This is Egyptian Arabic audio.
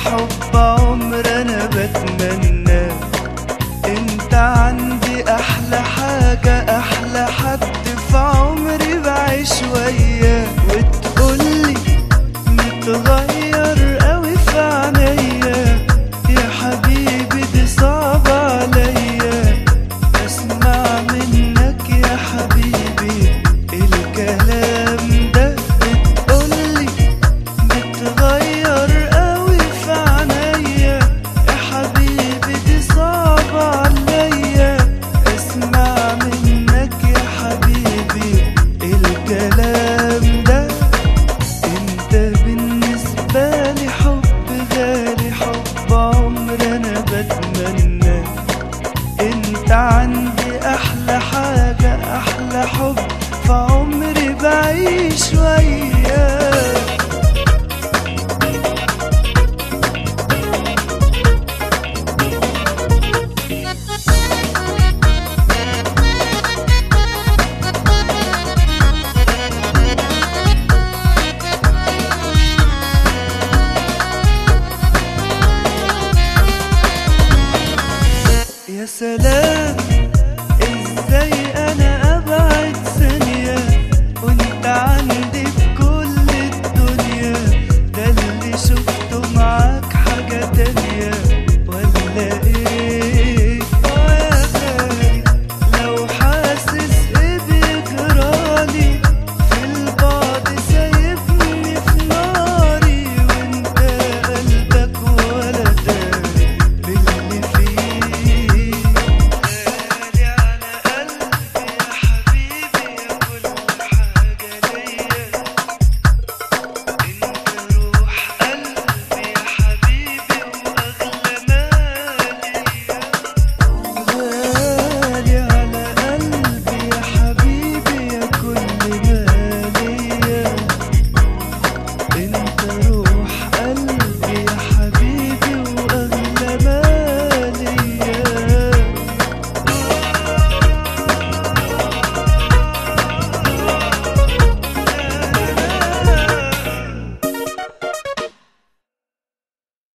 حب عمر انا بتمنى انت عندي احلى حاجة احلى حد في عمري بعيش وياه وتقولي متغير قوي في عينيا يا حبيبي دي صعبة عليا اسمع منك يا حبيبي الكلام ده بتقولي متغير قوي في عينيا يا حبيبي دي صعبة عليا اسمع منك يا حبيبي الكلام ده انت بالنسبة لي حب غالي حب عمر انا بتمنى انت عندي احلى حاجة احلى حب في عمري بعيش وياك